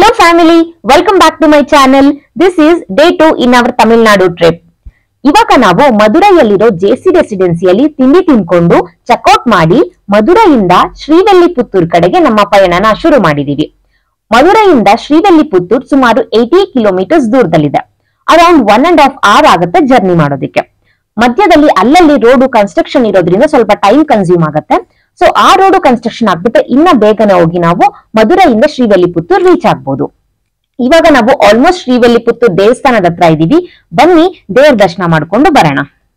Hello family, welcome back to my channel. This is day 2 in our Tamil Nadu trip. ಇವಾಗ ನಾವು ಮಧುರೈಯಲ್ಲಿರೋ JC ರೆಸಿಡೆನ್ಸಿಯಲ್ಲಿ ತಿಂಡಿ ತಿನ್ಕೊಂಡು checkout ಮಾಡಿ ಮಧುರೈಯಿಂದ ಶ್ರೀವೆಲ್ಲಿಪುತ್ತೂರ್ ಕಡೆಗೆ ನಮ್ಮ ಪಯಣನ ಶುರು ಮಾಡಿದೀವಿ ಮಧುರೈಯಿಂದ ಶ್ರೀವೆಲ್ಲಿಪುತ್ತೂರ್ ಸುಮಾರು ಏಯ್ಟಿ ಕಿಲೋಮೀಟರ್ಸ್ ದೂರದಲ್ಲಿದೆ around one and half hour ಆಗುತ್ತೆ ಜರ್ನಿ ಮಾಡೋದಕ್ಕೆ ಮಧ್ಯದಲ್ಲಿ ಅಲ್ಲಲ್ಲಿ ರೋಡು ಕನ್ಸ್ಟ್ರಕ್ಷನ್ ಇರೋದ್ರಿಂದ ಸ್ವಲ್ಪ ಟೈಮ್ ಕನ್ಸ್ಯೂಮ್ ಆಗುತ್ತೆ ಸೊ ಆ ರೋಡು ಕನ್ಸ್ಟ್ರಕ್ಷನ್ ಆಗ್ಬಿಟ್ಟು ಇನ್ನ ಬೇಗನೆ ಹೋಗಿ ನಾವು ಮಧುರೈಯಿಂದ ಶ್ರೀವೆಲ್ಲಿಪುತ್ತೂರ್ ರೀಚ್ ಆಗ್ಬೋದು ಇವಾಗ ನಾವು ಆಲ್ಮೋಸ್ಟ್ ಶ್ರೀವೆಲ್ಲಿಪುತ್ತೂರ್ ದೇವಸ್ಥಾನದ ಹತ್ರ ಇದೀವಿ ಬನ್ನಿ ದೇವ್ರ ದರ್ಶನ ಮಾಡ್ಕೊಂಡು ಬರೋಣ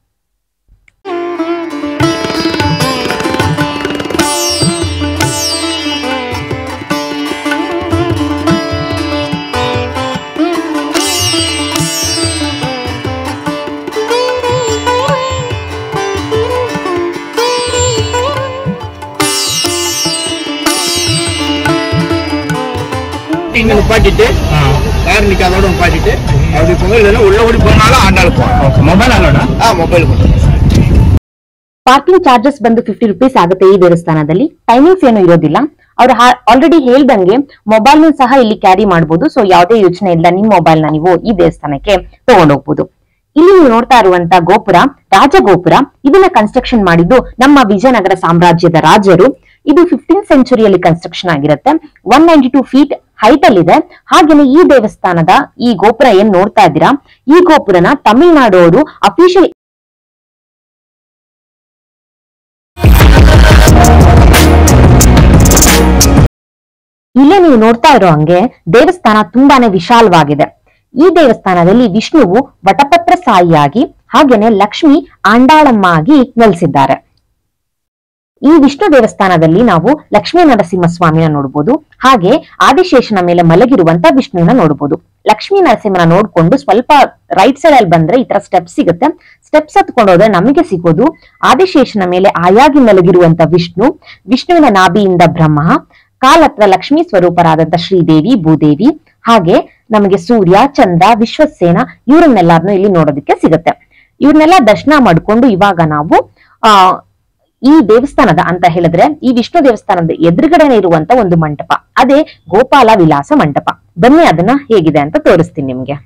இங்க நிப்பாட்டிட்டு கார் நிக்காதோட நிப்பாட்டிட்டு அப்படி போங்க இல்லைன்னா உள்ள ஓடி போனாலும் ஆண்டாள் போகலாம் ಮೊಬೈಲ್ ಅಲ್ಲೋಣ ஆ மொபைல் கொண்டு ಪಾರ್ಕಿಂಗ್ ಚಾರ್ಜಸ್ ಬಂದು ಫಿಫ್ಟಿ ರುಪೀಸ್ ಆಗುತ್ತೆ ಈ ದೇವಸ್ಥಾನದಲ್ಲಿ ಟೈಮಿಂಗ್ಸ್ ಏನು ಇರೋದಿಲ್ಲ ಅವ್ರು ಆಲ್ರೆಡಿ ಹೇಳ್ದಂಗೆ ಮೊಬೈಲ್ ಸಹ ಇಲ್ಲಿ ಕ್ಯಾರಿ ಮಾಡಬಹುದು ಸೊ ಯಾವುದೇ ಯೋಚನೆ ಇಲ್ಲ ನಿಮ್ ಮೊಬೈಲ್ ನ ನೀವು ಈ ದೇವಸ್ಥಾನಕ್ಕೆ ತಗೊಂಡೋಗ್ಬೋದು ಇಲ್ಲಿ ನೀವು ನೋಡ್ತಾ ಇರುವಂತ ಗೋಪುರ ರಾಜಗೋಪುರ ಇದನ್ನ ಕನ್ಸ್ಟ್ರಕ್ಷನ್ ಮಾಡಿದ್ದು ನಮ್ಮ ವಿಜಯನಗರ ಸಾಮ್ರಾಜ್ಯದ ರಾಜರು ಇದು ಫಿಫ್ಟೀನ್ ಸೆಂಚುರಿಯಲ್ಲಿ ಕನ್ಸ್ಟ್ರಕ್ಷನ್ ಆಗಿರುತ್ತೆ one ninety two feet height ಅಲ್ಲಿ ಇದೆ ಹಾಗೇನೆ ಈ ದೇವಸ್ಥಾನದ ಈ ಗೋಪುರ ಏನ್ ನೋಡ್ತಾ ಇದ್ದೀರಾ ಈ ಗೋಪುರನ ತಮಿಳ್ನಾಡು ಅವರು ಅಫಿಷಿಯಲ್ ಇಲ್ಲೇ ನೀವು ನೋಡ್ತಾ ಇರೋ ಹಂಗೆ ದೇವಸ್ಥಾನ ತುಂಬಾನೇ ವಿಶಾಲವಾಗಿದೆ ಈ ದೇವಸ್ಥಾನದಲ್ಲಿ ವಿಷ್ಣುವು ವಟಪತ್ರ ಸಾಯಿಯಾಗಿ ಹಾಗೇನೆ ಲಕ್ಷ್ಮಿ ಆಂಡಾಳಮ್ಮ ಆಗಿ ನೆಲೆಸಿದ್ದಾರೆ ಈ ವಿಷ್ಣು ದೇವಸ್ಥಾನದಲ್ಲಿ ನಾವು ಲಕ್ಷ್ಮೀ ನರಸಿಂಹಸ್ವಾಮಿನ ನೋಡಬಹುದು ಹಾಗೆ ಆದಿಶೇಷನ ಮೇಲೆ ಮಲಗಿರುವಂತ ವಿಷ್ಣುವಿನ ನೋಡಬಹುದು ಲಕ್ಷ್ಮೀ ನರಸಿಂಹನ ನೋಡ್ಕೊಂಡು ಸ್ವಲ್ಪ ರೈಟ್ ಸೈಡ್ ಅಲ್ಲಿ ಬಂದ್ರೆ ಈ ತರ ಸ್ಟೆಪ್ಸ್ ಸಿಗುತ್ತೆ ಸ್ಟೆಪ್ಸ್ ಹತ್ಕೊಂಡು ಹೋದ್ರೆ ನಮಗೆ ಸಿಗೋದು ಆದಿಶೇಷನ ಮೇಲೆ ಆಯಾಗಿ ಮಲಗಿರುವಂತ ವಿಷ್ಣು ವಿಷ್ಣುವಿನ ನಾಭಿಯಿಂದ ಬ್ರಹ್ಮ ಕಾಲ್ ಹತ್ರ ಲಕ್ಷ್ಮೀ ಸ್ವರೂಪರಾದಂತ ಶ್ರೀದೇವಿ ಭೂದೇವಿ ಹಾಗೆ ನಮಗೆ ಸೂರ್ಯ ಚಂದ್ರ ವಿಶ್ವಸೇನ ಇವರನ್ನೆಲ್ಲಾರನು ಇಲ್ಲಿ ನೋಡೋದಕ್ಕೆ ಸಿಗುತ್ತೆ ಇವ್ರನ್ನೆಲ್ಲ ದರ್ಶನ ಮಾಡ್ಕೊಂಡು ಇವಾಗ ನಾವು ಆ ಈ ದೇವಸ್ಥಾನದ ಅಂತ ಹೇಳಿದ್ರೆ ಈ ವಿಷ್ಣು ದೇವಸ್ಥಾನದ ಎದುರುಗಡೆನೆ ಇರುವಂತ ಒಂದು ಮಂಟಪ ಅದೇ ಗೋಪಾಲ ವಿಲಾಸ ಮಂಟಪ ಬನ್ನಿ ಅದನ್ನ ಹೇಗಿದೆ ಅಂತ ತೋರಿಸ್ತೀನಿ ನಿಮ್ಗೆ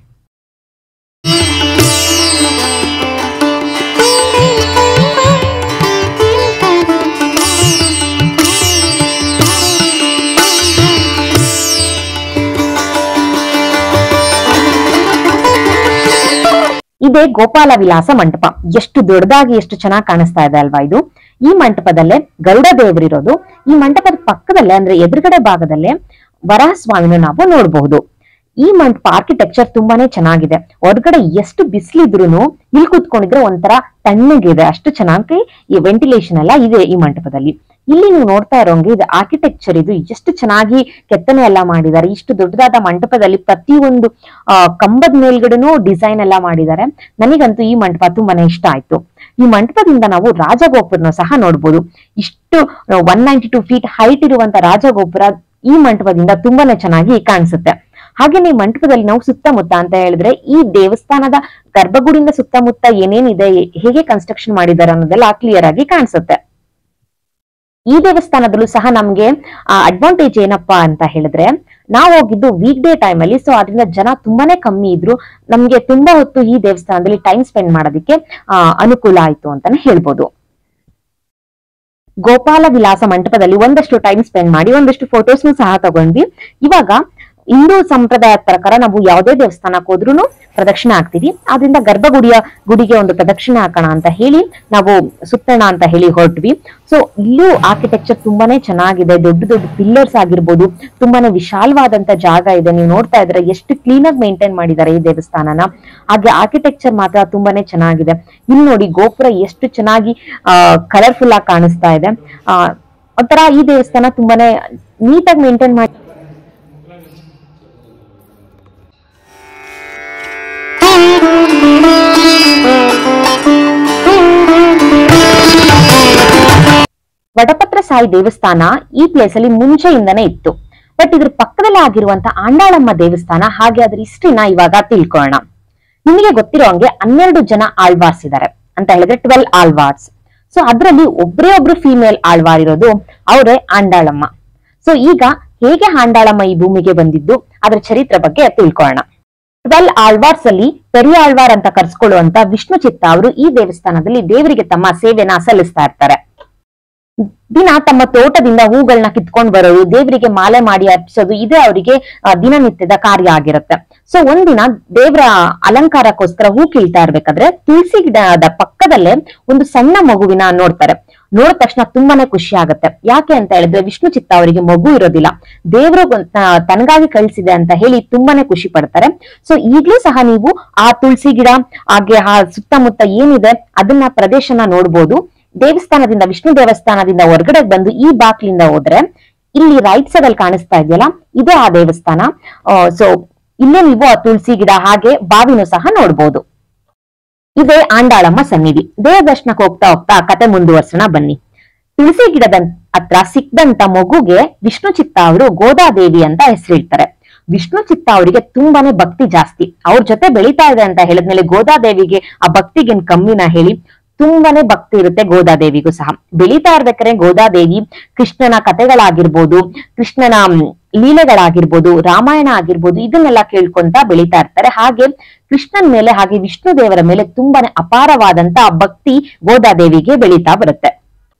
ಇದೇ ಗೋಪಾಲ ವಿಲಾಸ ಮಂಟಪ ಎಷ್ಟು ದೊಡ್ಡದಾಗಿ ಎಷ್ಟು ಚೆನ್ನಾಗಿ ಕಾಣಿಸ್ತಾ ಇದೆ ಅಲ್ವಾ ಇದು ಈ ಮಂಟಪದಲ್ಲೇ ಗರುಡ ದೇವರಿರೋದು ಈ ಮಂಟಪದ ಪಕ್ಕದಲ್ಲೇ ಅಂದ್ರೆ ಎದುರುಗಡೆ ಭಾಗದಲ್ಲೇ ವರಹ ಸ್ವಾಮಿನ ನಾವು ನೋಡಬಹುದು ಈ ಮಂಟಪ ಆರ್ಕಿಟೆಕ್ಚರ್ ತುಂಬಾನೇ ಚೆನ್ನಾಗಿದೆ ಹೊರಗಡೆ ಎಷ್ಟು ಬಿಸಿಲಿದ್ರು ಇಲ್ಲಿ ಕೂತ್ಕೊಂಡಿದ್ರೆ ಒಂಥರ ತಣ್ಣಗಿದೆ ಅಷ್ಟು ಚೆನ್ನಾಗಿ ಈ ವೆಂಟಿಲೇಷನ್ ಎಲ್ಲ ಇದೆ ಈ ಮಂಟಪದಲ್ಲಿ ಇಲ್ಲಿ ನೀವು ನೋಡ್ತಾ ಇರೋಂಗೆ ಇದು ಆರ್ಕಿಟೆಕ್ಚರ್ ಇದು ಎಷ್ಟು ಚೆನ್ನಾಗಿ ಕೆತ್ತನೆ ಎಲ್ಲ ಮಾಡಿದ್ದಾರೆ ಇಷ್ಟು ದೊಡ್ಡದಾದ ಮಂಟಪದಲ್ಲಿ ಪ್ರತಿಯೊಂದು ಆ ಕಂಬದ ಮೇಲ್ಗಡೆನೂ ಡಿಸೈನ್ ಎಲ್ಲ ಮಾಡಿದ್ದಾರೆ ನನಗಂತೂ ಈ ಮಂಟಪ ತುಂಬಾನೇ ಇಷ್ಟ ಆಯ್ತು ಈ ಮಂಟಪದಿಂದ ನಾವು ರಾಜಗೋಪುರನ ಸಹ ನೋಡ್ಬೋದು ಇಷ್ಟು one ninety two feet height ಇರುವಂತ ರಾಜಗೋಪುರ ಈ ಮಂಟಪದಿಂದ ತುಂಬಾನೇ ಚೆನ್ನಾಗಿ ಕಾಣಿಸುತ್ತೆ ಹಾಗೇನೆ ಈ ಮಂಟಪದಲ್ಲಿ ನಾವು ಸುತ್ತಮುತ್ತ ಅಂತ ಹೇಳಿದ್ರೆ ಈ ದೇವಸ್ಥಾನದ ಗರ್ಭಗುಡಿಯಿಂದ ಸುತ್ತಮುತ್ತ ಏನೇನಿದೆ ಹೇಗೆ ಕನ್ಸ್ಟ್ರಕ್ಷನ್ ಮಾಡಿದ್ದಾರೆ ಅನ್ನೋದೆಲ್ಲ ಕ್ಲಿಯರ್ ಆಗಿ ಕಾಣಿಸುತ್ತೆ ಈ ದೇವಸ್ಥಾನದಲ್ಲೂ ಸಹ ನಮ್ಗೆ ಅಡ್ವಾಂಟೇಜ್ ಏನಪ್ಪಾ ಅಂತ ಹೇಳಿದ್ರೆ ನಾವು ಹೋಗಿದ್ದು ವೀಕ್ ಡೇ ಟೈಮ್ ಅಲ್ಲಿ ಸೊ ಅದರಿಂದ ಜನ ತುಂಬಾನೇ ಕಮ್ಮಿ ಇದ್ರು ನಮ್ಗೆ ತುಂಬಾ ಹೊತ್ತು ಈ ದೇವಸ್ಥಾನದಲ್ಲಿ ಟೈಮ್ ಸ್ಪೆಂಡ್ ಮಾಡೋದಕ್ಕೆ ಆ, ಅನುಕೂಲ ಆಯ್ತು ಅಂತಾನೆ ಹೇಳ್ಬೋದು ಗೋಪಾಲ ವಿಲಾಸ ಮಂಟಪದಲ್ಲಿ ಒಂದಷ್ಟು ಟೈಮ್ ಸ್ಪೆಂಡ್ ಮಾಡಿ ಒಂದಷ್ಟು ಫೋಟೋಸ್ನು ಸಹ ತಗೊಂಡ್ವಿ ಇವಾಗ ಹಿಂದೂ ಸಂಪ್ರದಾಯದ ಪ್ರಕಾರ ನಾವು ಯಾವುದೇ ದೇವಸ್ಥಾನಕ್ಕೆ ಹೋದ್ರೂ ಪ್ರದಕ್ಷಿಣೆ ಹಾಕ್ತಿವಿ ಆದ್ರಿಂದ ಗರ್ಭಗುಡಿಯ ಗುಡಿಗೆ ಒಂದು ಪ್ರದಕ್ಷಿಣೆ ಹಾಕೋಣ ಅಂತ ಹೇಳಿ ನಾವು ಸುತ್ತೋಣ ಅಂತ ಹೇಳಿ ಹೊರಟ್ವಿ ಸೊ ಇಲ್ಲೂ ಆರ್ಕಿಟೆಕ್ಚರ್ ತುಂಬಾನೇ ಚೆನ್ನಾಗಿದೆ ದೊಡ್ಡ ದೊಡ್ಡ ಪಿಲ್ಲರ್ಸ್ ಆಗಿರ್ಬೋದು ತುಂಬಾನೇ ವಿಶಾಲವಾದಂತ ಜಾಗ ಇದೆ ನೀವು ನೋಡ್ತಾ ಇದ್ರೆ ಎಷ್ಟು ಕ್ಲೀನ್ ಆಗಿ ಮೇಂಟೈನ್ ಮಾಡಿದ್ದಾರೆ ಈ ದೇವಸ್ಥಾನನ ಹಾಗೆ ಆರ್ಕಿಟೆಕ್ಚರ್ ಮಾತ್ರ ತುಂಬಾನೇ ಚೆನ್ನಾಗಿದೆ ಇಲ್ಲಿ ನೋಡಿ ಗೋಪುರ ಎಷ್ಟು ಚೆನ್ನಾಗಿ ಕಲರ್ಫುಲ್ ಆಗಿ ಕಾಣಿಸ್ತಾ ಇದೆ ಆ ಒಂಥರ ಈ ದೇವಸ್ಥಾನ ತುಂಬಾನೇ ನೀಟಾಗಿ ಮೇಂಟೈನ್ ಮಾಡಿ ವಟಪತ್ರ ಸಾಯಿ ದೇವಸ್ಥಾನ ಈ ಪ್ಲೇಸ್ ಅಲ್ಲಿ ಮುಂಚೆಯಿಂದನೇ ಇತ್ತು ಬಟ್ ಇದ್ರ ಪಕ್ಕದಲ್ಲೇ ಆಗಿರುವಂತ ಆಂಡಾಳಮ್ಮ ದೇವಸ್ಥಾನ ಹಾಗೆ ಅದ್ರ ಹಿಸ್ಟ್ರಿನ ಇವಾಗ ತಿಳ್ಕೊಳ್ಳೋಣ ನಿಮಗೆ ಗೊತ್ತಿರೋ ಹಂಗೆ ಹನ್ನೆರಡು ಜನ ಆಳ್ವಾರ್ಸ್ ಇದ್ದಾರೆ ಅಂತ ಹೇಳಿದ್ರೆ ಟ್ವೆಲ್ ಆಳ್ವಾರ್ಸ್ ಸೊ ಅದ್ರಲ್ಲಿ ಒಬ್ರೇ ಒಬ್ರು ಫೀಮೇಲ್ ಆಳ್ವಾರ್ ಇರೋದು ಅವರೇ ಆಂಡಾಳಮ್ಮ ಸೊ ಈಗ ಹೇಗೆ ಆಂಡಾಳಮ್ಮ ಈ ಭೂಮಿಗೆ ಬಂದಿದ್ದು ಅದರ ಚರಿತ್ರೆ ಬಗ್ಗೆ ತಿಳ್ಕೊಳ್ಳೋಣ ಟ್ವೆಲ್ ಆಳ್ವಾರ್ಸ್ ಅಲ್ಲಿ ಪೆರಿಯಾಳ್ವಾರ್ ಅಂತ ಕರ್ಸ್ಕೊಳ್ಳುವಂತ ವಿಷ್ಣು ಚಿತ್ತ ಅವರು ಈ ದೇವಸ್ಥಾನದಲ್ಲಿ ದೇವರಿಗೆ ತಮ್ಮ ಸೇವೆನ ಸಲ್ಲಿಸ್ತಾ ಇರ್ತಾರೆ ದಿನ ತಮ್ಮ ತೋಟದಿಂದ ಹೂಗಳನ್ನ ಕಿತ್ಕೊಂಡ್ ಬರೋದು ದೇವರಿಗೆ ಮಾಲೆ ಮಾಡಿ ಅರ್ಪಿಸೋದು ಇದೇ ಅವರಿಗೆ ಆ, ದಿನನಿತ್ಯದ ಕಾರ್ಯ ಆಗಿರುತ್ತೆ ಸೊ ಒಂದಿನ ದೇವರ ಅಲಂಕಾರಕ್ಕೋಸ್ಕರ ಹೂ ಕೀಳ್ತಾ ಇರ್ಬೇಕಾದ್ರೆ ತುಳಸಿ ಗಿಡದ ಪಕ್ಕದಲ್ಲೇ ಒಂದು ಸಣ್ಣ ಮಗುವಿನ ನೋಡ್ತಾರೆ ನೋಡಿದ ತಕ್ಷಣ ತುಂಬಾನೇ ಖುಷಿ ಆಗುತ್ತೆ ಯಾಕೆ ಅಂತ ಹೇಳಿದ್ರೆ ವಿಷ್ಣು ಚಿತ್ತ ಅವರಿಗೆ ಮಗು ಇರೋದಿಲ್ಲ ದೇವರು ತನಗಾಗಿ ಕಳಿಸಿದೆ ಅಂತ ಹೇಳಿ ತುಂಬಾನೇ ಖುಷಿ ಪಡ್ತಾರೆ ಸೊ ಈಗ್ಲೂ ಸಹ ನೀವು ಆ ತುಳಸಿ ಗಿಡ ಹಾಗೆ ಆ ಸುತ್ತಮುತ್ತ ಏನಿದೆ ಅದನ್ನ ಪ್ರದೇಶನ ನೋಡ್ಬೋದು ದೇವಸ್ಥಾನದಿಂದ ವಿಷ್ಣು ದೇವಸ್ಥಾನದಿಂದ ಹೊರಗಡೆ ಬಂದು ಈ ಬಾಕ್ಲಿಂದ ಹೋದ್ರೆ ಇಲ್ಲಿ ರೈಟ್ ಸೈಡ್ ಅಲ್ಲಿ ಕಾಣಿಸ್ತಾ ಇದೆಯಲ್ಲ ಇದೇ ಆ ದೇವಸ್ಥಾನ ಸೊ ಇಲ್ಲೇ ನೀವು ಆ ತುಳಸಿ ಗಿಡ ಹಾಗೆ ಬಾವಿನೂ ಸಹ ನೋಡ್ಬೋದು ಇದೇ ಆಂಡಾಳಮ್ಮ ಸನ್ನಿಧಿ ದೇವ ದರ್ಶನಕ್ಕೆ ಹೋಗ್ತಾ ಹೋಗ್ತಾ ಕತೆ ಮುಂದುವರ್ಸೋಣ ಬನ್ನಿ ತುಳಸಿ ಗಿಡದ ಹತ್ರ ಸಿಕ್ಕದಂತ ಮಗುಗೆ ವಿಷ್ಣು ಚಿತ್ತ ಅವರು ಗೋದಾದೇವಿ ಅಂತ ಹೆಸರಿಡ್ತಾರೆ ವಿಷ್ಣು ಚಿತ್ತ ಅವರಿಗೆ ತುಂಬಾನೇ ಭಕ್ತಿ ಜಾಸ್ತಿ ಅವ್ರ ಜೊತೆ ಬೆಳೀತಾ ಇದೆ ಅಂತ ಹೇಳಿದ್ಮೇಲೆ ಗೋದಾದೇವಿಗೆ ಆ ಭಕ್ತಿಗೇನ್ ಕಮ್ಮಿನ ಹೇಳಿ ತುಂಬಾನೇ ಭಕ್ತಿ ಇರುತ್ತೆ ಗೋದಾದೇವಿಗೂ ಸಹ ಬೆಳೀತಾ ಇರ್ಬೇಕಾದ್ರೆ ಗೋದಾದೇವಿ ಕೃಷ್ಣನ ಕಥೆಗಳಾಗಿರ್ಬೋದು ಕೃಷ್ಣನ ಮ್, ಲೀಲೆಗಳಾಗಿರ್ಬೋದು ರಾಮಾಯಣ ಆಗಿರ್ಬೋದು ಇದನ್ನೆಲ್ಲ ಕೇಳ್ಕೊಂತ ಬೆಳೀತಾ ಇರ್ತಾರೆ ಹಾಗೆ ಕೃಷ್ಣನ್ ಮೇಲೆ ಹಾಗೆ ವಿಷ್ಣು ದೇವರ ಮೇಲೆ ತುಂಬಾನೇ ಅಪಾರವಾದಂತ ಭಕ್ತಿ ಗೋದಾದೇವಿಗೆ ಬೆಳೀತಾ ಬರುತ್ತೆ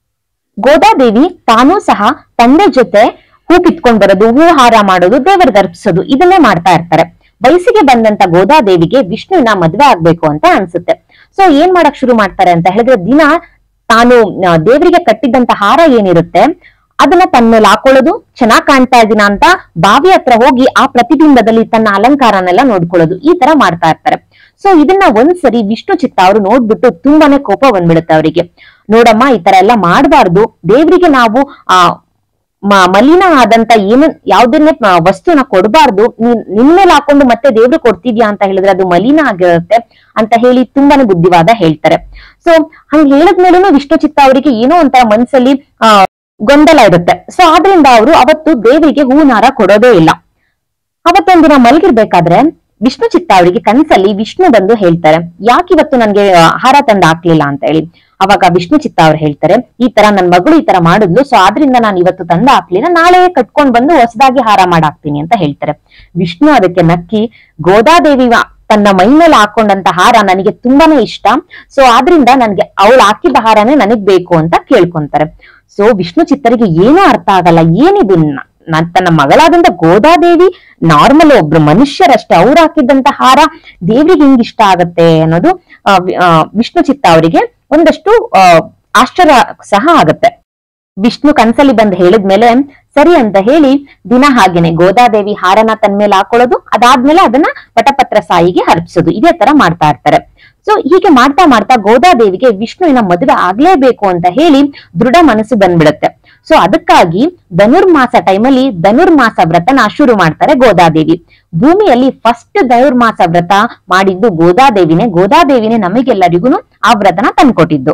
ಗೋದಾದೇವಿ ತಾನೂ ಸಹ ತಂದೆ ಜೊತೆ ಹೂ ಕಿತ್ಕೊಂಡ್ ಬರೋದು ಹೂ ಹಾರ ಮಾಡೋದು ದೇವರಿಗೆ ಅರ್ಪಿಸೋದು ಇದನ್ನೇ ಮಾಡ್ತಾ ಇರ್ತಾರೆ ವಯಸ್ಸಿಗೆ ಬಂದಂತ ಗೋದಾದೇವಿಗೆ ವಿಷ್ಣುವಿನ ಮದ್ವೆ ಆಗ್ಬೇಕು ಅಂತ ಅನ್ಸುತ್ತೆ ಸೊ ಏನ್ ಮಾಡಕ್ ಶುರು ಮಾಡ್ತಾರೆ ಅಂತ ಹೇಳಿದ್ರೆ ದಿನ ತಾನು ಆ, ದೇವರಿಗೆ ಕಟ್ಟಿದ್ದಂತ ಹಾರ ಏನಿರುತ್ತೆ ಅದನ್ನ ತನ್ನ ಮೇಲೆ ಹಾಕೊಳ್ಳೋದು ಚೆನ್ನಾಗ್ ಕಾಣ್ತಾ ಇದೀನ ಅಂತ ಬಾವಿ ಹತ್ರ ಹೋಗಿ ಆ ಪ್ರತಿಬಿಂಬದಲ್ಲಿ ತನ್ನ ಅಲಂಕಾರನೆಲ್ಲ ನೋಡ್ಕೊಳ್ಳೋದು ಈ ತರ ಮಾಡ್ತಾ ಇರ್ತಾರೆ ಸೊ ಇದನ್ನ ಒಂದ್ಸರಿ ವಿಷ್ಣು ಚಿತ್ತ ಅವರು ನೋಡ್ಬಿಟ್ಟು ತುಂಬಾನೇ ಕೋಪ ಬಂದ್ಬಿಡುತ್ತೆ ಅವರಿಗೆ ನೋಡಮ್ಮ ಈ ತರ ಎಲ್ಲ ಮಾಡಬಾರ್ದು ದೇವರಿಗೆ ನಾವು ಆ ಮ- ಮಲಿನ ಆದಂತ ಏನು ಯಾವ್ದನ್ನೇ ಮ- ವಸ್ತುನ ಕೊಡಬಾರ್ದು ನಿನ್ ಮೇಲೆ ಹಾಕೊಂಡು ಮತ್ತೆ ದೇವ್ರು ಕೊಡ್ತಿದ್ಯಾ ಅಂತ ಹೇಳಿದ್ರೆ ಅದು ಮಲಿನ ಆಗಿರುತ್ತೆ ಅಂತ ಹೇಳಿ ತುಂಬಾನೇ ಬುದ್ಧಿವಾದ ಹೇಳ್ತಾರೆ ಸೊ ಹಂಗ್ ಹೇಳಿದ್ಮೇಲೂ ವಿಷ್ಣು ಚಿತ್ತ ಅವರಿಗೆ ಏನೋ ಒಂಥರ ಮನ್ಸಲ್ಲಿ ಆ ಗೊಂದಲ ಇರುತ್ತೆ ಸೊ ಆದ್ರಿಂದ ಅವರು ಅವತ್ತು ದೇವರಿಗೆ ಹೂನಾರ ಕೊಡೋದೇ ಇಲ್ಲ ಅವತ್ತೊಂದಿನ ಮಲಗಿರ್ಬೇಕಾದ್ರೆ ವಿಷ್ಣು ಚಿತ್ತ ಅವರಿಗೆ ಕನ್ಸಲ್ಲಿ ವಿಷ್ಣು ಬಂದು ಹೇಳ್ತಾರೆ ಯಾಕೆ ಇವತ್ತು ನನ್ಗೆ ಆ, ಹಾರ ತಂದು ಹಾಕ್ಲಿಲ್ಲ ಅಂತ ಹೇಳಿ ಅವಾಗ ವಿಷ್ಣು ಚಿತ್ತ ಅವ್ರು ಹೇಳ್ತಾರೆ ಈ ತರ ನನ್ ಮಗಳು ಈ ತರ ಮಾಡಿದ್ಲು ಸೊ ಆದ್ರಿಂದ ನಾನು ಇವತ್ತು ತಂದು ಹಾಕ್ಲಿಲ್ಲ ನಾಳೆ ಕಟ್ಕೊಂಡ್ ಬಂದು ಹೊಸದಾಗಿ ಹಾರ ಮಾಡಾಕ್ತೀನಿ ಅಂತ ಹೇಳ್ತಾರೆ ವಿಷ್ಣು ಅದಕ್ಕೆ ನಕ್ಕಿ ಗೋದಾದೇವಿ ವ- ತನ್ನ ಮೈ ಮೇಲೆ ಹಾಕೊಂಡಂತ ಹಾರ ನನಗೆ ತುಂಬಾನೇ ಇಷ್ಟ ಸೊ ಆದ್ರಿಂದ ನನ್ಗೆ ಅವಳು ಹಾಕಿದ ಹಾರನೇ ನನಗ್ ಬೇಕು ಅಂತ ಕೇಳ್ಕೊಂತಾರೆ ಸೊ ವಿಷ್ಣು ಚಿತ್ತರಿಗೆ ಏನೂ ಅರ್ಥ ಆಗಲ್ಲ ಏನಿದು ನ- ನನ್- ತನ್ನ ಮಗಳಾದಂತ ಗೋದಾದೇವಿ ನಾರ್ಮಲ್ ಒಬ್ರು ಮನುಷ್ಯರಷ್ಟೇ ಅವ್ರು ಹಾಕಿದ್ದಂತ ಹಾರ ದೇವ್ರಿಗೆ ಹಿಂಗ್ ಇಷ್ಟ ಆಗತ್ತೆ ಅನ್ನೋದು ಆ, ವಿ- ಆ, ವಿಷ್ಣು ಚಿತ್ತ ಅವರಿಗೆ ಒಂದಷ್ಟು ಆ, ಆಶ್ಚರ್ಯ ಸಹ ಆಗತ್ತೆ ವಿಷ್ಣು ಕನ್ಸಲ್ಲಿ ಬಂದ್ ಹೇಳಿದ್ಮೇಲೆ ಸರಿ ಅಂತ ಹೇಳಿ ದಿನ ಹಾಗೇನೆ ಗೋದಾದೇವಿ ಹಾರನ ತನ್ ಮೇಲೆ ಹಾಕೊಳ್ಳೋದು ಅದಾದ್ಮೇಲೆ ಅದನ್ನ ವಟಪತ್ರ ಸಾಯಿಗೆ ಹರ್ಪಿಸೋದು ಇದೇ ತರ ಮಾಡ್ತಾ ಇರ್ತಾರೆ ಸೊ ಹೀಗೆ ಮಾಡ್ತಾ ಮಾಡ್ತಾ ಗೋದಾದೇವಿಗೆ ವಿಷ್ಣುವಿನ ಮದುವೆ ಆಗ್ಲೇಬೇಕು ಅಂತ ಹೇಳಿ ದೃಢ ಮನಸ್ಸು ಬಂದ್ಬಿಡುತ್ತೆ ಸೊ ಅದಕ್ಕಾಗಿ ಧನುರ್ಮಾಸ ಟೈಮಲ್ಲಿ ಧನುರ್ಮಾಸ ವ್ರತನ ಶುರು ಮಾಡ್ತಾರೆ ಗೋದಾದೇವಿ ಭೂಮಿಯಲ್ಲಿ ಫಸ್ಟ್ ಧನುರ್ಮಾಸ ವ್ರತ ಮಾಡಿದ್ದು ಗೋದಾದೇವಿನೇ ಗೋದಾದೇವಿನೇ ನಮಗೆಲ್ಲರಿಗೂ ಆ ವ್ರತನ ತಂದ್ಕೊಟ್ಟಿದ್ದು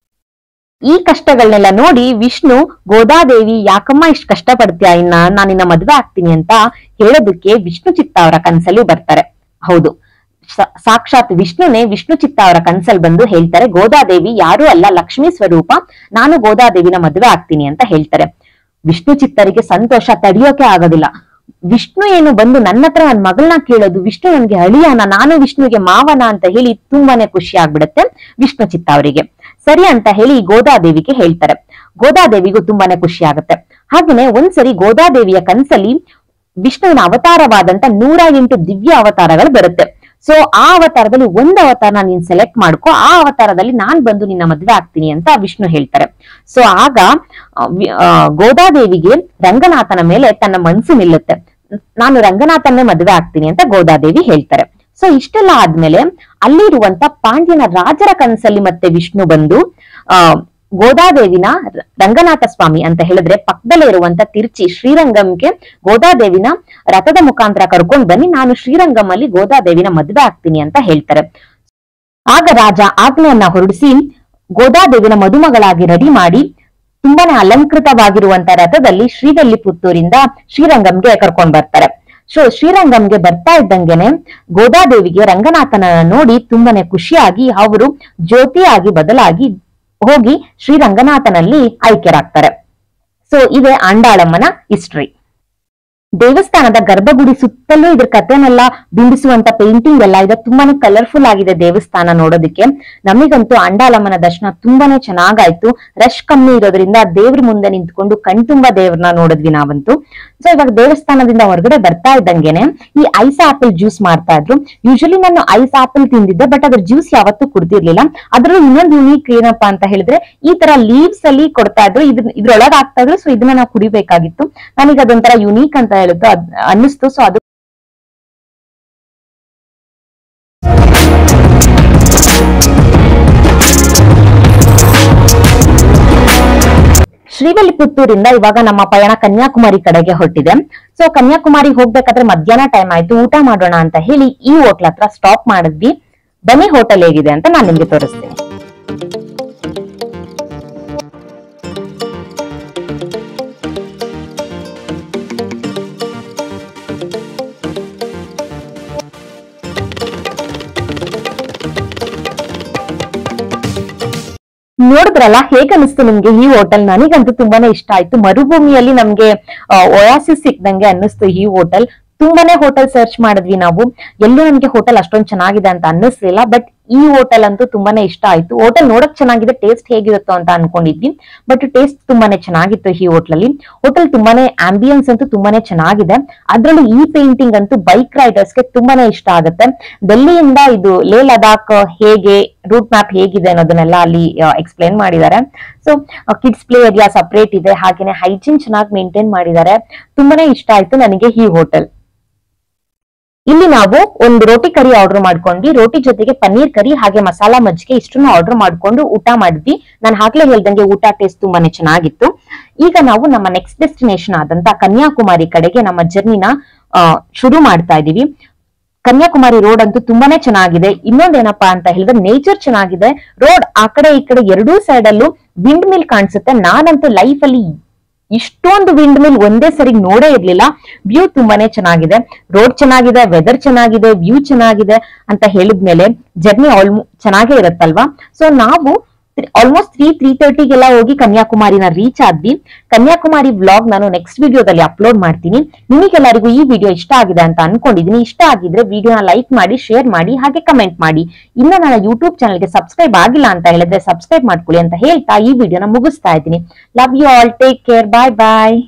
ಈ ಕಷ್ಟಗಳನ್ನೆಲ್ಲ ನೋಡಿ ವಿಷ್ಣು ಗೋದಾದೇವಿ ಯಾಕಮ್ಮ ಇಷ್ಟು ಕಷ್ಟ ಪಡ್ತೀಯ ಇನ್ನ ನಾನು ನಿನ್ನ ಮದ್ವೆ ಆಗ್ತೀನಿ ಅಂತ ಹೇಳೋದಕ್ಕೆ ವಿಷ್ಣು ಚಿತ್ತ ಅವರ ಕನ್ಸಲ್ಲಿ ಬರ್ತಾರೆ ಹೌದು ಸಾ- ಸಾಕ್ಷಾತ್ ವಿಷ್ಣುನೇ ವಿಷ್ಣು ಚಿತ್ತ ಅವರ ಕನ್ಸಲ್ ಬಂದು ಹೇಳ್ತಾರೆ ಗೋದಾದೇವಿ ಯಾರು ಅಲ್ಲ ಲಕ್ಷ್ಮೀ ಸ್ವರೂಪ ನಾನು ಗೋದಾದೇವಿನ ಮದುವೆ ಆಗ್ತೀನಿ ಅಂತ ಹೇಳ್ತಾರೆ ವಿಷ್ಣು ಚಿತ್ತರಿಗೆ ಸಂತೋಷ ತಡೆಯೋಕೆ ಆಗೋದಿಲ್ಲ ವಿಷ್ಣು ಏನು ಬಂದು ನನ್ನ ಹತ್ರ ನನ್ನ ಮಗಳನ್ನ ಕೇಳೋದು ವಿಷ್ಣು ನನ್ಗೆ ಅಳಿಯನ ನಾನು ವಿಷ್ಣುವಿಗೆ ಮಾವನ ಅಂತ ಹೇಳಿ ತುಂಬಾನೇ ಖುಷಿ ಆಗ್ಬಿಡುತ್ತೆ ವಿಷ್ಣು ಚಿತ್ತ ಅವರಿಗೆ ಸರಿ ಅಂತ ಹೇಳಿ ಗೋದಾದೇವಿಗೆ ಹೇಳ್ತಾರೆ ಗೋದಾದೇವಿಗೂ ತುಂಬಾನೇ ಖುಷಿ ಆಗುತ್ತೆ ಹಾಗೇನೆ ಒಂದ್ಸರಿ ಗೋದಾದೇವಿಯ ಕನ್ಸಲ್ಲಿ ವಿಷ್ಣುವಿನ ಅವತಾರವಾದಂತ ನೂರ ಎಂಟು ದಿವ್ಯ ಅವತಾರಗಳು ಬರುತ್ತೆ ಸೊ ಆ ಅವತಾರದಲ್ಲಿ ಒಂದು ಅವತಾರನ ನೀನ್ ಸೆಲೆಕ್ಟ್ ಮಾಡ್ಕೋ ಆ ಅವತಾರದಲ್ಲಿ ನಾನ್ ಬಂದು ನಿನ್ನ ಮದ್ವೆ ಆಗ್ತೀನಿ ಅಂತ ವಿಷ್ಣು ಹೇಳ್ತಾರೆ ಸೊ ಆಗ ಆ, ವಿ- ಆ, ಗೋದಾದೇವಿಗೆ ರಂಗನಾಥನ ಮೇಲೆ ತನ್ನ ಮನಸ್ಸು ನಿಲ್ಲುತ್ತೆ ನಾನು ರಂಗನಾಥನ್ನೇ ಮದ್ವೆ ಆಗ್ತೀನಿ ಅಂತ ಗೋದಾದೇವಿ ಹೇಳ್ತಾರೆ ಸೊ ಇಷ್ಟೆಲ್ಲ ಆದ್ಮೇಲೆ ಅಲ್ಲಿರುವಂತ ಪಾಂಡ್ಯನ ರಾಜರ ಕನಸಲ್ಲಿ ಮತ್ತೆ ವಿಷ್ಣು ಬಂದು ಆ ಗೋದಾದೇವಿನ ರ- ರಂಗನಾಥ ಸ್ವಾಮಿ ಅಂತ ಹೇಳಿದ್ರೆ ಪಕ್ಕದಲ್ಲೇ ಇರುವಂತ ತಿರುಚಿ ಶ್ರೀರಂಗಂಗೆ ಗೋದಾದೇವಿನ ರಥದ ಮುಖಾಂತರ ಕರ್ಕೊಂಡ್ ಬನ್ನಿ ನಾನು ಶ್ರೀರಂಗಂ ಅಲ್ಲಿ ಗೋದಾದೇವಿನ ಮದ್ವೆ ಆಗ್ತೀನಿ ಅಂತ ಹೇಳ್ತಾರೆ ಆಗ ರಾಜ ಆಜ್ಞೆಯನ್ನ ಹೊರಡಿಸಿ ಗೋದಾದೇವಿನ ಮದುಮಗಳಾಗಿ ರೆಡಿ ಮಾಡಿ ತುಂಬಾನೇ ಅಲಂಕೃತವಾಗಿರುವಂತ ರಥದಲ್ಲಿ ಶ್ರೀಗಲ್ಲಿಪುತ್ತೂರಿಂದ ಶ್ರೀರಂಗಂಗೆ ಕರ್ಕೊಂಡ್ ಬರ್ತಾರೆ ಸೊ ಶ್ರೀರಂಗಂಗೆ ಬರ್ತಾ ಇದ್ದಂಗೆನೆ ಗೋದಾದೇವಿಗೆ ರಂಗನಾಥನ ನೋಡಿ ತುಂಬಾನೇ ಖುಷಿಯಾಗಿ ಅವರು ಜ್ಯೋತಿಯಾಗಿ ಬದಲಾಗಿ ಹೋಗಿ ಶ್ರೀರಂಗನಾಥನಲ್ಲಿ ಐಕ್ಯರಾಗ್ತಾರೆ ಸೊ ಇದೇ ಆಂಡಾಳಮ್ಮನ ಹಿಸ್ಟ್ರಿ ದೇವಸ್ಥಾನದ ಗರ್ಭಗುಡಿ ಸುತ್ತಲೂ ಇದ್ರ ಕಥೆನೆಲ್ಲ ಬಿಂಬಿಸುವಂತ ಪೇಂಟಿಂಗ್ ಎಲ್ಲ ಇದೆ ತುಂಬಾನೇ ಕಲರ್ಫುಲ್ ಆಗಿದೆ ದೇವಸ್ಥಾನ ನೋಡೋದಕ್ಕೆ ನಮಿಗಂತೂ ಅಂಡಾಲಮ್ಮನ ದರ್ಶನ ತುಂಬಾನೇ ಚೆನ್ನಾಗಾಯ್ತು ರಶ್ ಕಮ್ಮಿ ಇರೋದ್ರಿಂದ ದೇವ್ರ ಮುಂದೆ ನಿಂತ್ಕೊಂಡು ಕಣ್ತುಂಬ ದೇವ್ರನ್ನ ನೋಡಿದ್ವಿ ನಾವಂತೂ ಸೊ ಇವಾಗ ದೇವಸ್ಥಾನದಿಂದ ಹೊರಗಡೆ ಬರ್ತಾ ಇದ್ದಂಗೆನೆ ಈ ಐಸ್ ಆಪಲ್ ಜ್ಯೂಸ್ ಮಾಡ್ತಾ ಇದ್ರು ಯೂಶಲಿ ನಾನು ಐಸ್ ಆಪಲ್ ತಿಂದಿದ್ದೆ ಬಟ್ ಅದ್ರ ಜ್ಯೂಸ್ ಯಾವತ್ತೂ ಕುಡ್ದಿರ್ಲಿಲ್ಲ ಅದ್ರಲ್ಲಿ ಇನ್ನೊಂದು ಯೂನಿಕ್ ಏನಪ್ಪಾ ಅಂತ ಹೇಳಿದ್ರೆ ಈ ತರ ಲೀವ್ಸ್ ಅಲ್ಲಿ ಕೊಡ್ತಾ ಇದ್ರು ಇದ್ರ ಇದ್ರೊಳಗೆ ಆಗ್ತಾ ಇದ್ರು ಸೊ ಇದನ್ನ ನಾವು ಕುಡಿಬೇಕಾಗಿತ್ತು ನನಗೆ ಅದೊಂಥರ ಯುನೀಕ್ ಅಂತ ಹೇಳಿದ್ದು ಅದ್ ಅನ್ನಿಸ್ತು ಸೊ ಅದು ಶ್ರೀವಲ್ಲಿಪುತ್ತೂರಿಂದ ಇವಾಗ ನಮ್ಮ ಪಯಣ ಕನ್ಯಾಕುಮಾರಿ ಕಡೆಗೆ ಹೊರಟಿದೆ ಸೊ ಕನ್ಯಾಕುಮಾರಿ ಹೋಗ್ಬೇಕಾದ್ರೆ ಮಧ್ಯಾಹ್ನ ಟೈಮ್ ಆಯ್ತು ಊಟ ಮಾಡೋಣ ಅಂತ ಹೇಳಿ ಈ ಹೋಟ್ಲ್ ಹತ್ರ ಸ್ಟಾಪ್ ಮಾಡಿದ್ವಿ ಬನ್ನಿ ಹೋಟೆಲ್ ಹೇಗಿದೆ ಅಂತ ನಾನು ನಿಮ್ಗೆ ತೋರಿಸ್ತೀನಿ ನೋಡಿದ್ರಲ್ಲ ಹೇಗ್ ಅನಿಸ್ತು ನಿಮ್ಗೆ ಈ ಹೋಟೆಲ್ ನನಗಂತೂ ತುಂಬಾನೇ ಇಷ್ಟ ಆಯ್ತು ಮರುಭೂಮಿಯಲ್ಲಿ ನಮ್ಗೆ ಒಯಾಸಿಸ್ ಸಿಕ್ದಂಗೆ ಅನ್ನಿಸ್ತು ಈ ಹೋಟೆಲ್ ತುಂಬಾನೇ ಹೋಟೆಲ್ ಸರ್ಚ್ ಮಾಡಿದ್ವಿ ನಾವು ಎಲ್ಲೂ ನಮ್ಗೆ ಹೋಟೆಲ್ ಅಷ್ಟೊಂದ್ ಚೆನ್ನಾಗಿದೆ ಅಂತ ಅನ್ನಿಸ್ಲಿಲ್ಲ ಬಟ್ ಈ ಹೋಟೆಲ್ ಅಂತೂ ತುಂಬಾನೇ ಇಷ್ಟ ಆಯ್ತು ಹೋಟೆಲ್ ನೋಡಕ್ ಚೆನ್ನಾಗಿದೆ ಟೇಸ್ಟ್ ಹೇಗಿರುತ್ತೋ ಅಂತ ಅನ್ಕೊಂಡಿದ್ವಿ ಬಟ್ ಟೇಸ್ಟ್ ತುಂಬಾನೇ ಚೆನ್ನಾಗಿತ್ತು ಈ ಹೋಟ್ಲಲ್ಲಿ ಹೋಟೆಲ್ ತುಂಬಾನೇ ಆಂಬಿಯನ್ಸ್ ಅಂತೂ ತುಂಬಾನೇ ಚೆನ್ನಾಗಿದೆ ಅದ್ರಲ್ಲೂ ಈ ಪೇಂಟಿಂಗ್ ಅಂತೂ ಬೈಕ್ ರೈಡರ್ಸ್ಗೆ ತುಂಬಾನೇ ಇಷ್ಟ ಆಗುತ್ತೆ ಡೆಲ್ಲಿಯಿಂದ ಇದು ಲೇ ಲದಾಖ್ ಹೇಗೆ ರೂಟ್ ಮ್ಯಾಪ್ ಹೇಗಿದೆ ಅನ್ನೋದನ್ನೆಲ್ಲ ಅಲ್ಲಿ ಎಕ್ಸ್ಪ್ಲೇನ್ ಮಾಡಿದ್ದಾರೆ so kids play area separate ಇದೆ ಹಾಗೇನೆ ಹೈಜೀನ್ ಚೆನ್ನಾಗಿ ಮೇಂಟೈನ್ ಮಾಡಿದ್ದಾರೆ ತುಂಬಾನೇ ಇಷ್ಟ ಆಯ್ತು ನನಗೆ ಈ ಹೋಟೆಲ್ ಇಲ್ಲಿ ನಾವು ಒಂದು ರೋಟಿ ಕರಿ ಆರ್ಡರ್ ಮಾಡ್ಕೊಂಡ್ವಿ ರೋಟಿ ಜೊತೆಗೆ ಪನ್ನೀರ್ ಕರಿ ಹಾಗೆ ಮಸಾಲಾ ಮಜ್ಜಿಗೆ ಇಷ್ಟನ್ನು ಆರ್ಡರ್ ಮಾಡ್ಕೊಂಡು ಊಟ ಮಾಡಿದ್ವಿ ನಾನು ಆಗ್ಲೇ ಹೇಳ್ದಂಗೆ ಊಟ ಟೇಸ್ಟ್ ತುಂಬಾನೇ ಚೆನ್ನಾಗಿತ್ತು ಈಗ ನಾವು ನಮ್ಮ ನೆಕ್ಸ್ಟ್ ಡೆಸ್ಟಿನೇಷನ್ ಆದಂತ ಕನ್ಯಾಕುಮಾರಿ ಕಡೆಗೆ ನಮ್ಮ ಜರ್ನಿನ ಶುರು ಮಾಡ್ತಾ ಇದೀವಿ ಕನ್ಯಾಕುಮಾರಿ ರೋಡ್ ಅಂತೂ ತುಂಬಾನೇ ಚೆನ್ನಾಗಿದೆ ಇನ್ನೊಂದೇನಪ್ಪಾ ಅಂತ ಹೇಳಿದ್ರೆ ನೇಚರ್ ಚೆನ್ನಾಗಿದೆ ರೋಡ್ ಆ ಕಡೆ ಈ ಕಡೆ ಎರಡೂ ಸೈಡ್ ಅಲ್ಲೂ ವಿಂಡ್ ಮಿಲ್ ಕಾಣಿಸುತ್ತೆ ನಾನಂತೂ ಲೈಫ್ ಅಲ್ಲಿ ಇಷ್ಟೊಂದು ವಿಂಡ್ ಮಿಲ್ ಒಂದೇ ಸರಿ ನೋಡೇ ಇರ್ಲಿಲ್ಲ ವ್ಯೂ ತುಂಬಾನೇ ಚೆನ್ನಾಗಿದೆ ರೋಡ್ ಚೆನ್ನಾಗಿದೆ ವೆದರ್ ಚೆನ್ನಾಗಿದೆ ವ್ಯೂ ಚೆನ್ನಾಗಿದೆ ಅಂತ ಹೇಳಿದ್ಮೇಲೆ ಜರ್ನಿ ಆಲ್ಮೋ ಚೆನ್ನಾಗೇ ಇರುತ್ತಲ್ವಾ ಸೊ ನಾವು ಆಲ್ಮೋಸ್ಟ್ ತ್ರೀ ತ್ರೀ ತರ್ಟಿಗೆಲ್ಲ ಹೋಗಿ ಕನ್ಯಾಕುಮಾರಿನ ರೀಚ್ ಆದ್ವಿ ಕನ್ಯಾಕುಮಾರಿ ವ್ಲಾಗ್ ನಾನು ನೆಕ್ಸ್ಟ್ ವಿಡಿಯೋದಲ್ಲಿ ಅಪ್ಲೋಡ್ ಮಾಡ್ತೀನಿ ನಿಮಗೆಲ್ಲರಿಗೂ ಈ ವಿಡಿಯೋ ಇಷ್ಟ ಆಗಿದೆ ಅಂತ ಅನ್ಕೊಂಡಿದೀನಿ ಇಷ್ಟ ಆಗಿದ್ರೆ ವಿಡಿಯೋನ ಲೈಕ್ ಮಾಡಿ ಶೇರ್ ಮಾಡಿ ಹಾಗೆ ಕಮೆಂಟ್ ಮಾಡಿ ಇನ್ನ ನನ್ನ ಯೂಟ್ಯೂಬ್ ಚಾನಲ್ಗೆ ಸಬ್ಸ್ಕ್ರೈಬ್ ಆಗಿಲ್ಲ ಅಂತ ಹೇಳಿದ್ರೆ ಸಬ್ಸ್ಕ್ರೈಬ್ ಮಾಡ್ಕೊಳ್ಳಿ ಅಂತ ಹೇಳ್ತಾ ಈ ವಿಡಿಯೋನ ಮುಗಿಸ್ತಾ ಇದ್ದೀನಿ love you all take care bye bye